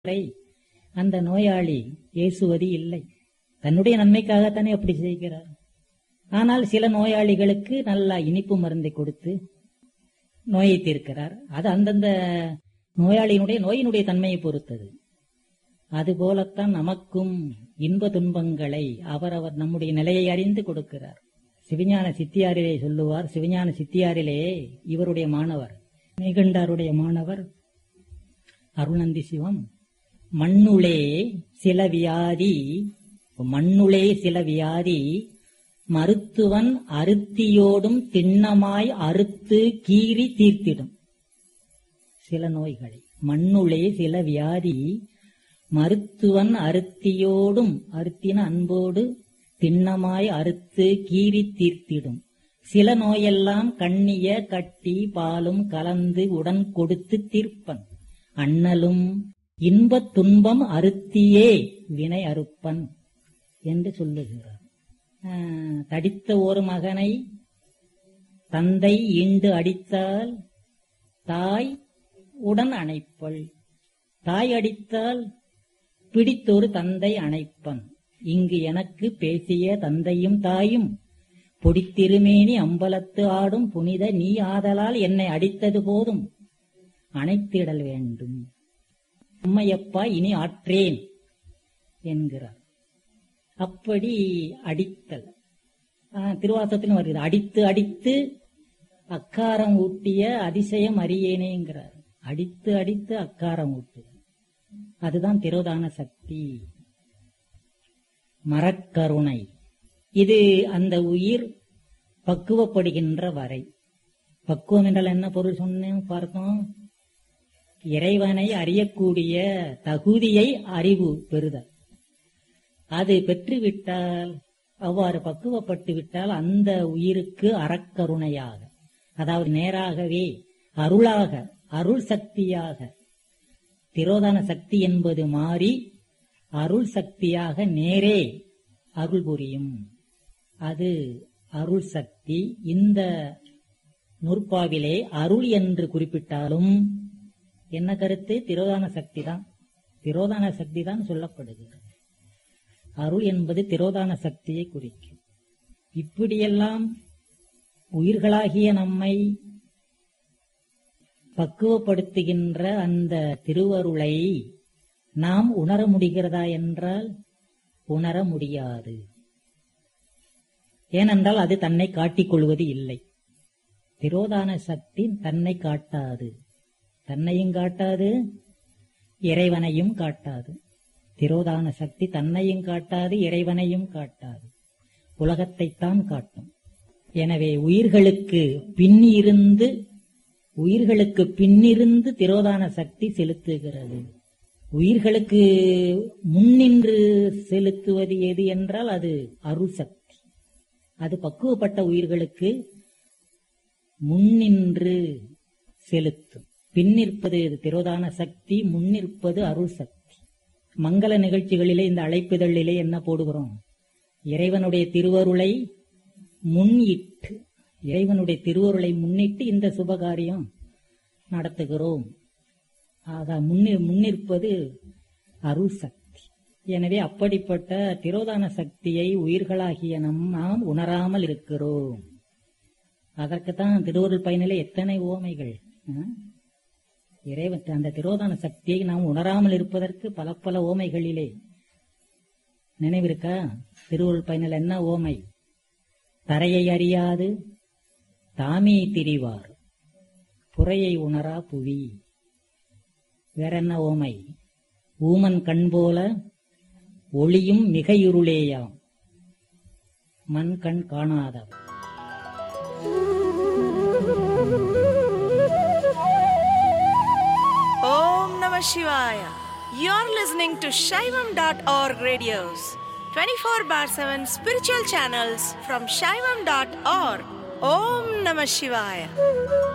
இல்லை. அந்த நோயாளி ஏசுவது இல்லை தன்னுடைய நன்மைக்காகத்தானே அப்படி செய்கிறார் ஆனால் சில நோயாளிகளுக்கு நல்லா இனிப்பு மருந்தை கொடுத்து நோயை தீர்க்கிறார் அது அந்தந்த நோயாளியினுடைய நோயினுடைய தன்மையை பொறுத்தது அதுபோலத்தான் நமக்கும் இன்ப துன்பங்களை அவரவர் நம்முடைய நிலையை அறிந்து கொடுக்கிறார் சிவஞான சித்தியாரிலே சொல்லுவார் சிவஞான சித்தியாரிலே இவருடைய மாணவர் மேகண்டாருடைய மாணவர் அருணந்தி சிவம் மண்ணுளே சில வியாதி மண்ணுளே சில வியாதி மருத்துவன் அருத்தியோடும் திண்ணமாய் அறுத்து கீறி தீர்த்திடும் சில நோய்களை மண்ணுளே சில வியாதி மருத்துவன் அருத்தியோடும் அருத்தின அன்போடு திண்ணமாய் அறுத்து கீறி தீர்த்திடும் சில நோயெல்லாம் கண்ணிய கட்டி பாலும் கலந்து உடன் கொடுத்து தீர்ப்பன் அண்ணலும் இன்பத் துன்பம் அருத்தியே வினை அறுப்பன் என்று சொல்லுகிறார் ஆஹ், தடித்த ஒரு மகனை தந்தை ஈண்டு அடித்தால் தாய் உடன் அணைப்பள் தாய் அடித்தால் பிடித்தொரு தந்தை அணைப்பன் இங்கு எனக்கு பேசிய தந்தையும் தாயும் பொடித்திருமேனி அம்பலத்து ஆடும் புனித நீ ஆதலால் என்னை அடித்தது போதும் அணைத்திடல் வேண்டும் அம்மையப்பா இனி ஆற்றேன் என்கிறார் அப்படி அடித்தல் ஆஹ், திருவாசகத்திலும் வருகிறது அடித்து அடித்து அக்காரம் ஊட்டிய அதிசயம் அறியேனேங்கிறார் அடித்து அடித்து அக்காரம் ஊட்டு அதுதான் திரோதான சக்தி மரக்கருணை இது அந்த உயிர் பக்குவப்படுகின்ற வரை பக்குவம் என்றால் என்ன பொருள் சொன்னேன் பார்த்தோம் இறைவனை அறியக்கூடிய தகுதியை அறிவு பெறுதல் அது பெற்றுவிட்டால் அவ்வாறு பக்குவப்பட்டு விட்டால் அந்த உயிருக்கு அறக்கருணையாக அதாவது நேராகவே அருளாக அருள் சக்தியாக திரோதான சக்தி என்பது மாறி அருள் சக்தியாக நேரே அருள் புரியும் அது அருள் சக்தி இந்த நூற்பாவிலே அருள் என்று குறிப்பிட்டாலும் என்ன கருத்து திரோதான சக்தி தான் திரோதான சக்தி தான் சொல்லப்படுகிறது அருள் என்பது திரோதான சக்தியை குறிக்கும் இப்படியெல்லாம் உயிர்களாகிய நம்மை பக்குவப்படுத்துகின்ற அந்த திருவருளை நாம் உணர முடிகிறதா என்றால் உணர முடியாது ஏனென்றால் அது தன்னை காட்டிக் கொள்வது இல்லை திரோதான சக்தி தன்னை காட்டாது தன்னையும் காட்டாது இறைவனையும் காட்டாது திரோதான சக்தி தன்னையும் காட்டாது இறைவனையும் காட்டாது உலகத்தைத்தான் காட்டும் எனவே உயிர்களுக்கு பின்னிருந்து உயிர்களுக்கு பின்னிருந்து திரோதான சக்தி செலுத்துகிறது உயிர்களுக்கு முன்னின்று செலுத்துவது எது என்றால் அது அருள் சக்தி அது பக்குவப்பட்ட உயிர்களுக்கு முன்னின்று செலுத்தும் பின்னிற்பது இது திரோதான சக்தி முன்னிற்பது அருள் சக்தி மங்கள நிகழ்ச்சிகளிலே இந்த அழைப்புதழிலே என்ன போடுகிறோம் இறைவனுடைய திருவருளை முன்னிட்டு இறைவனுடைய திருவருளை முன்னிட்டு இந்த சுபகாரியம் நடத்துகிறோம் ஆக முன்னி முன்னிற்பது அருள் சக்தி எனவே அப்படிப்பட்ட திரோதான சக்தியை உயிர்களாகிய நம் நாம் உணராமல் இருக்கிறோம் அதற்குத்தான் திருவருள் பயனிலே எத்தனை ஓமைகள் ஆ? இறைவன் அந்த திரோதான சக்தியை நாம் உணராமல் இருப்பதற்கு பல பல ஓமைகளிலே நினைவிருக்கா திருவருள் பயனில் என்ன ஓமை தரையை அறியாது தாமே திரிவார் புறையை உணரா புவி வேற என்ன ஓமை ஊமன் கண் போல ஒளியும் மிகையுருளேயாம் மண் கண் காணாதவர் Om Namah Shivaya. You're listening to Shaivam.org radios, 24 bar 7 spiritual channels from Shaivam.org. Om Namah Shivaya.